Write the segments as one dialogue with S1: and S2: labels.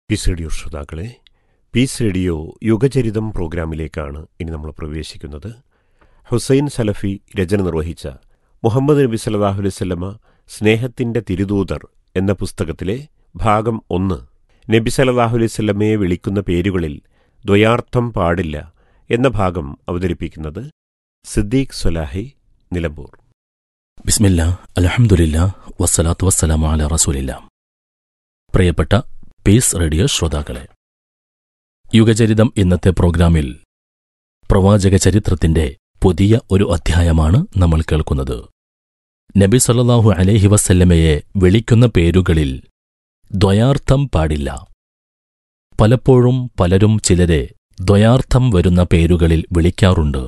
S1: piece radio ശ്രോതാക്കളെ peace radio യുഗചരിതം പ്രോഗ്രാമിലേക്കാണ് ഇനി നമ്മൾ പ്രവേശിക്കുന്നത് ഹുസൈൻ സലഫി രചന നിർവഹിച്ച മുഹമ്മദ് നബി സല്ലല്ലാഹു അലൈഹി വസല്ലമ സ്നേഹത്തിന്റെ തിരുദൂതർ എന്ന പുസ്തകത്തിലെ ഭാഗം ഒന്ന് നബി സല്ലല്ലാഹു അലൈഹി വസല്ലമയെ വിളിക്കുന്ന പേരുകളിൽ ദ്വയാർത്ഥം പാടില്ല എന്ന ഭാഗം അവതരിപ്പിക്കുന്നത് സിദ്ദീഖ് സ്വലാഹി നിലമ്പൂർ
S2: ബിസ്മില്ല അലഹമുല്ല വസ്സലാത്തു വസ്സലാമു അല റസൂലില്ല പ്രിയപ്പെട്ട പീസ് റേഡിയോ ശ്രോതാക്കളെ യുഗചരിതം ഇന്നത്തെ പ്രോഗ്രാമിൽ പ്രവാചക ചരിത്രത്തിന്റെ പുതിയ ഒരു അധ്യായമാണ് നമ്മൾ കേൾക്കുന്നത് നബി സല്ലല്ലാഹു അലൈഹി വസല്ലമയെ വിളിക്കുന്ന പേരുകളിൽ ദ്വയാർത്ഥം പാടില്ല പലപ്പോഴും പലരും ചിലരെ ദ്വയാർത്ഥം വരുന്ന പേരുകളിൽ വിളിക്കാറുണ്ട്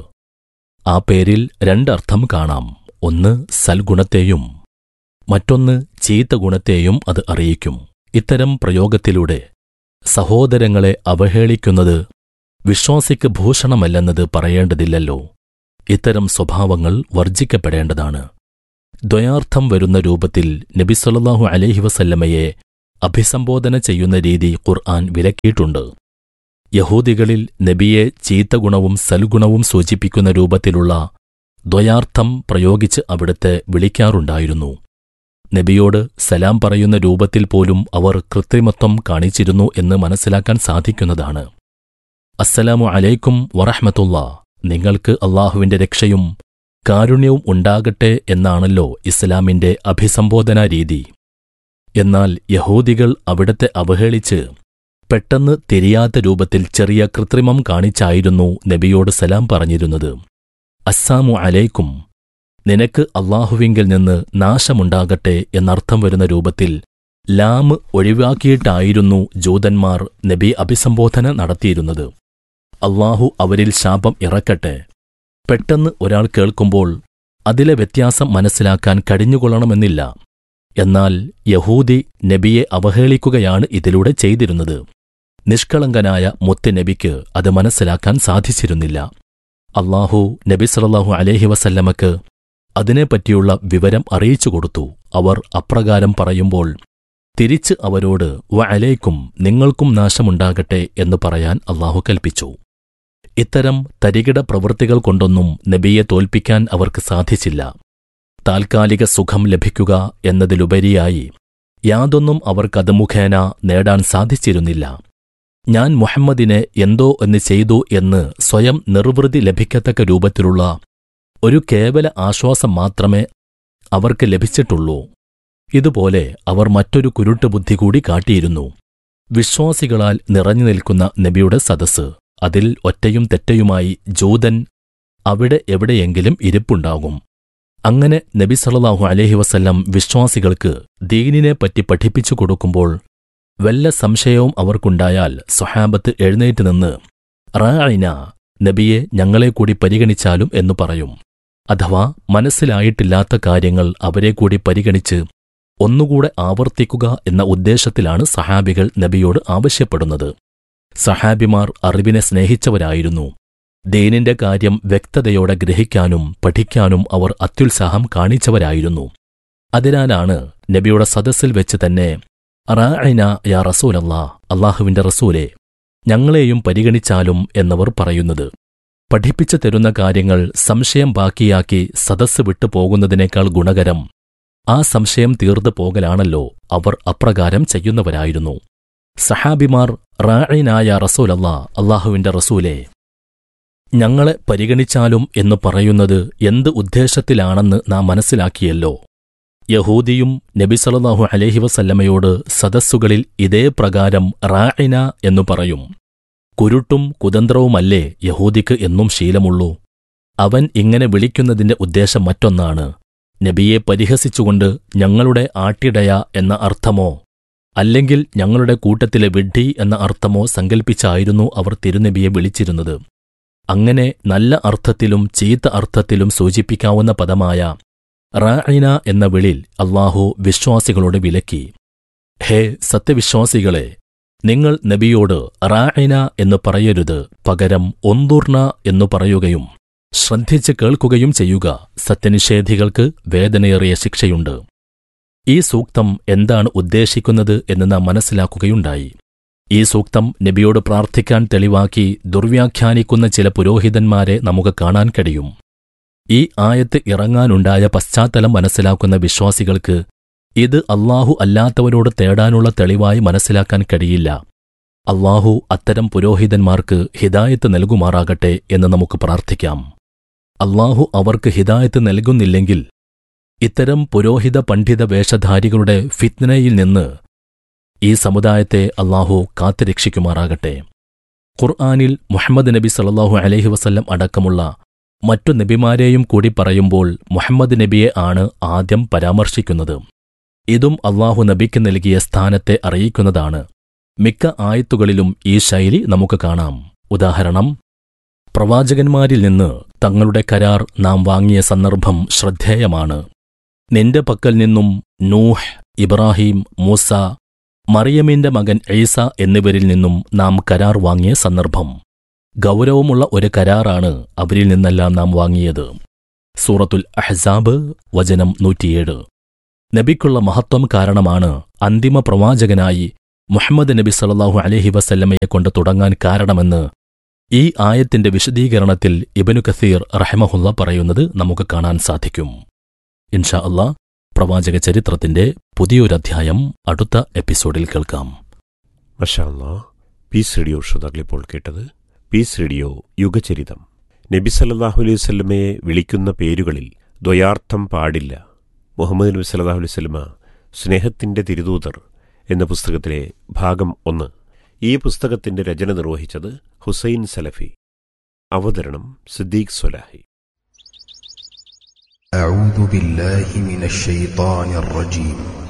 S2: ആ പേരിൽ രണ്ടർത്ഥം കാണാം ഒന്ന് സൽഗുണത്തെയും മറ്റൊന്ന് ചീത്ത ഗുണത്തെയും അത് അറിയിക്കും ഇത്തരം പ്രയോഗത്തിലൂടെ സഹോദരങ്ങളെ അവഹേളിക്കുന്നത് വിശ്വാസിക്ക് ഭൂഷണമല്ലെന്നത് പറയേണ്ടതില്ലല്ലോ ഇത്തരം സ്വഭാവങ്ങൾ വർജിക്കപ്പെടേണ്ടതാണ് ദ്വയാർത്ഥം വരുന്ന രൂപത്തിൽ നബി സല്ലല്ലാഹു അലൈഹി വസല്ലമയെ അഭിസംബോധന ചെയ്യുന്ന രീതി ഖുർആൻ വിലക്കിയിട്ടുണ്ട് യഹൂദികളിൽ നബിയെ ചീത്ത ഗുണവും സൽഗുണവും സൂചിപ്പിക്കുന്ന രൂപത്തിലുള്ള ദ്വയാർത്ഥം പ്രയോഗിച്ച് അവിടുത്തെ വിളിക്കാറുണ്ടായിരുന്നു നബിയോട് സലാം പറയുന്ന രൂപത്തിൽ പോലും അവർ കൃത്രിമത്വം കാണിച്ചിരുന്നു എന്ന് മനസ്സിലാക്കാൻ സാധിക്കുന്നതാണ് അസ്സലാമു അലൈക്കും വറഹ്മത്തുള്ള നിങ്ങൾക്ക് അള്ളാഹുവിന്റെ രക്ഷയും കാരുണ്യവും ഉണ്ടാകട്ടെ എന്നാണല്ലോ ഇസ്ലാമിന്റെ അഭിസംബോധനാ രീതി എന്നാൽ യഹൂദികൾ അവിടത്തെ അവഹേളിച്ച് പെട്ടെന്ന് തിരിയാത്ത രൂപത്തിൽ ചെറിയ കൃത്രിമം കാണിച്ചായിരുന്നു നബിയോട് സലാം പറഞ്ഞിരുന്നത് അസ്സാമു അലൈക്കും നിനക്ക് അള്ളാഹുവിങ്കിൽ നിന്ന് നാശമുണ്ടാകട്ടെ എന്നർത്ഥം വരുന്ന രൂപത്തിൽ ലാമ് ഒഴിവാക്കിയിട്ടായിരുന്നു ജൂതന്മാർ നബി അഭിസംബോധന നടത്തിയിരുന്നത് അള്ളാഹു അവരിൽ ശാപം ഇറക്കട്ടെ പെട്ടെന്ന് ഒരാൾ കേൾക്കുമ്പോൾ അതിലെ വ്യത്യാസം മനസ്സിലാക്കാൻ കഴിഞ്ഞുകൊള്ളണമെന്നില്ല എന്നാൽ യഹൂദി നബിയെ അവഹേളിക്കുകയാണ് ഇതിലൂടെ ചെയ്തിരുന്നത് നിഷ്കളങ്കനായ മുത്ത് നബിക്ക് അത് മനസ്സിലാക്കാൻ സാധിച്ചിരുന്നില്ല അള്ളാഹു നബി സല്ലല്ലാഹു അലൈഹി വസല്ലമക്ക് അതിനെപ്പറ്റിയുള്ള വിവരം അറിയിച്ചു കൊടുത്തു അവർ അപ്രകാരം പറയുമ്പോൾ തിരിച്ച് അവരോട് വ അലൈക്കും നിങ്ങൾക്കും നാശമുണ്ടാകട്ടെ എന്ന് പറയാൻ അള്ളാഹു കൽപ്പിച്ചു ഇത്തരം തരികിട പ്രവൃത്തികൾ കൊണ്ടൊന്നും നബിയെ തോൽപ്പിക്കാൻ അവർക്ക് സാധിച്ചില്ല താൽക്കാലിക സുഖം ലഭിക്കുക എന്നതിലുപരിയായി യാതൊന്നും അവർക്കത് മുഖേന നേടാൻ സാധിച്ചിരുന്നില്ല ഞാൻ മുഹമ്മദിനെ എന്തോ എന്ന് ചെയ്തു എന്ന് സ്വയം നിർവൃതി ലഭിക്കത്തക്ക രൂപത്തിലുള്ള ഒരു കേവല ആശ്വാസം മാത്രമേ അവർക്ക് ലഭിച്ചിട്ടുള്ളൂ ഇതുപോലെ അവർ മറ്റൊരു കുരുട്ടുബുദ്ധി കൂടി കാട്ടിയിരുന്നു വിശ്വാസികളാൽ നിറഞ്ഞു നിൽക്കുന്ന നബിയുടെ സദസ്സ് അതിൽ ഒറ്റയും തെറ്റയുമായി ജൂതൻ അവിടെ എവിടെയെങ്കിലും ഇരിപ്പുണ്ടാകും അങ്ങനെ നബി സല്ലല്ലാഹു അലൈഹി വസല്ലം വിശ്വാസികൾക്ക് ദീനിനെപ്പറ്റി പഠിപ്പിച്ചു കൊടുക്കുമ്പോൾ വല്ല സംശയവും അവർക്കുണ്ടായാൽ സ്വഹാബത്ത് എഴുന്നേറ്റ് നിന്ന് റായിന നബിയെ ഞങ്ങളെ കൂടി പരിഗണിച്ചാലും എന്നു പറയും അഥവാ മനസ്സിലായിട്ടില്ലാത്ത കാര്യങ്ങൾ അവരെ കൂടി പരിഗണിച്ച് ഒന്നുകൂടെ ആവർത്തിക്കുക എന്ന ഉദ്ദേശത്തിലാണ് സഹാബികൾ നബിയോട് ആവശ്യപ്പെടുന്നത് സഹാബിമാർ അറിവിനെ സ്നേഹിച്ചവരായിരുന്നു ദീനിന്റെ കാര്യം വ്യക്തതയോടെ ഗ്രഹിക്കാനും പഠിക്കാനും അവർ അത്യുത്സാഹം കാണിച്ചവരായിരുന്നു അതിനാലാണ് നബിയുടെ സദസ്സിൽ വെച്ച് തന്നെ റായിന യാ റസൂലല്ലാ അള്ളാഹുവിന്റെ റസൂലെ ഞങ്ങളെയും പരിഗണിച്ചാലും എന്നവർ പറയുന്നത് പഠിപ്പിച്ചു തരുന്ന കാര്യങ്ങൾ സംശയം ബാക്കിയാക്കി സദസ്സ് വിട്ടു പോകുന്നതിനേക്കാൾ ഗുണകരം ആ സംശയം തീർന്നു പോകലാണല്ലോ അവർ അപ്രകാരം ചെയ്യുന്നവരായിരുന്നു സഹാബിമാർ റായിനായ റസൂലല്ലാ അള്ളാഹുവിന്റെ റസൂലെ ഞങ്ങളെ പരിഗണിച്ചാലും എന്ന് പറയുന്നത് എന്ത് ഉദ്ദേശത്തിലാണെന്ന് നാം മനസ്സിലാക്കിയല്ലോ യഹൂദിയും നബി സല്ലല്ലാഹു അലൈഹി വസല്ലമയോട് സദസ്സുകളിൽ ഇതേ പ്രകാരം റായിന എന്നു പറയും കുരുട്ടും കുതന്ത്രവുമല്ലേ യഹൂദിക്ക് എന്നും ശീലമുള്ളൂ അവൻ ഇങ്ങനെ വിളിക്കുന്നതിന്റെ ഉദ്ദേശം മറ്റൊന്നാണ് നബിയെ പരിഹസിച്ചുകൊണ്ട് ഞങ്ങളുടെ ആട്ടിടയ എന്ന അർത്ഥമോ അല്ലെങ്കിൽ ഞങ്ങളുടെ കൂട്ടത്തിലെ വിഡ്ഢി എന്ന അർത്ഥമോ സങ്കൽപ്പിച്ചായിരുന്നു അവർ തിരുനബിയെ വിളിച്ചിരുന്നത് അങ്ങനെ നല്ല അർത്ഥത്തിലും ചീത്ത അർത്ഥത്തിലും സൂചിപ്പിക്കാവുന്ന പദമായ റായിന എന്ന വിളിൽ അള്ളാഹു വിശ്വാസികളോട് വിലക്കി ഹേ സത്യവിശ്വാസികളെ നിങ്ങൾ നബിയോട് റായിന എന്ന് പറയരുത് പകരം ഒന്തുർണ എന്നു പറയുകയും ശ്രദ്ധിച്ച് കേൾക്കുകയും ചെയ്യുക സത്യനിഷേധികൾക്ക് വേദനയേറിയ ശിക്ഷയുണ്ട് ഈ സൂക്തം എന്താണ് ഉദ്ദേശിക്കുന്നത് എന്ന് നാം മനസ്സിലാക്കുകയുണ്ടായി ഈ സൂക്തം നബിയോട് പ്രാർത്ഥിക്കാൻ തെളിവാക്കി ദുർവ്യാഖ്യാനിക്കുന്ന ചില പുരോഹിതന്മാരെ നമുക്ക് കാണാൻ കഴിയും ഈ ആയത്ത് ഇറങ്ങാനുണ്ടായ പശ്ചാത്തലം മനസ്സിലാക്കുന്ന വിശ്വാസികൾക്ക് ഇത് അള്ളാഹു അല്ലാത്തവരോട് തേടാനുള്ള തെളിവായി മനസ്സിലാക്കാൻ കഴിയില്ല അള്ളാഹു അത്തരം പുരോഹിതന്മാർക്ക് ഹിദായത്ത് നൽകുമാറാകട്ടെ എന്ന് നമുക്ക് പ്രാർത്ഥിക്കാം അള്ളാഹു അവർക്ക് ഹിദായത്ത് നൽകുന്നില്ലെങ്കിൽ ഇത്തരം പുരോഹിത പണ്ഡിത വേഷധാരികളുടെ ഫിത്നയിൽ നിന്ന് ഈ സമുദായത്തെ അള്ളാഹു കാത്തുരക്ഷിക്കുമാറാകട്ടെ ഖുർആാനിൽ മുഹമ്മദ് നബി സല്ലാഹു അലൈഹി വസല്ലം അടക്കമുള്ള മറ്റു നബിമാരെയും കൂടി പറയുമ്പോൾ മുഹമ്മദ് നബിയെ ആണ് ആദ്യം പരാമർശിക്കുന്നത് ഇതും അള്ളാഹു നബിക്ക് നൽകിയ സ്ഥാനത്തെ അറിയിക്കുന്നതാണ് മിക്ക ആയത്തുകളിലും ഈ ശൈലി നമുക്ക് കാണാം ഉദാഹരണം പ്രവാചകന്മാരിൽ നിന്ന് തങ്ങളുടെ കരാർ നാം വാങ്ങിയ സന്ദർഭം ശ്രദ്ധേയമാണ് നിന്റെ പക്കൽ നിന്നും നൂഹ് ഇബ്രാഹിം മൂസ മറിയമിന്റെ മകൻ ഈസ എന്നിവരിൽ നിന്നും നാം കരാർ വാങ്ങിയ സന്ദർഭം ഗൗരവമുള്ള ഒരു കരാറാണ് അവരിൽ നിന്നെല്ലാം നാം വാങ്ങിയത് സൂറത്തുൽ അഹ്സാബ് വചനം നൂറ്റിയേഴ് നബിക്കുള്ള മഹത്വം കാരണമാണ് അന്തിമ പ്രവാചകനായി മുഹമ്മദ് നബി സല്ലാഹു അലഹി വസല്ലമയെ കൊണ്ട് തുടങ്ങാൻ കാരണമെന്ന് ഈ ആയത്തിന്റെ വിശദീകരണത്തിൽ ഇബനു കസീർ റഹമഹുല്ല പറയുന്നത് നമുക്ക് കാണാൻ സാധിക്കും ഇൻഷാ അല്ലാ പ്രവാചക ചരിത്രത്തിന്റെ പുതിയൊരധ്യായം അടുത്ത എപ്പിസോഡിൽ കേൾക്കാം
S1: മഷാല്ലാ പീസ് റേഡിയോ ശ്രോതാക്കളിപ്പോൾ കേട്ടത് പീസ് റേഡിയോ യുഗചരിതം നബി സല്ലാഹു അലൈഹി വല്ലമയെ വിളിക്കുന്ന പേരുകളിൽ ദ്വയാർത്ഥം പാടില്ല മുഹമ്മദ് നബി സല്ലാഹു അലൈഹി വല്ലമ സ്നേഹത്തിന്റെ തിരുദൂതർ എന്ന പുസ്തകത്തിലെ ഭാഗം ഒന്ന് ഈ പുസ്തകത്തിന്റെ രചന നിർവഹിച്ചത് ഹുസൈൻ സലഫി അവതരണം സിദ്ദീഖ് സൊലാഹി
S3: أعوذ بالله من الشيطان الرجيم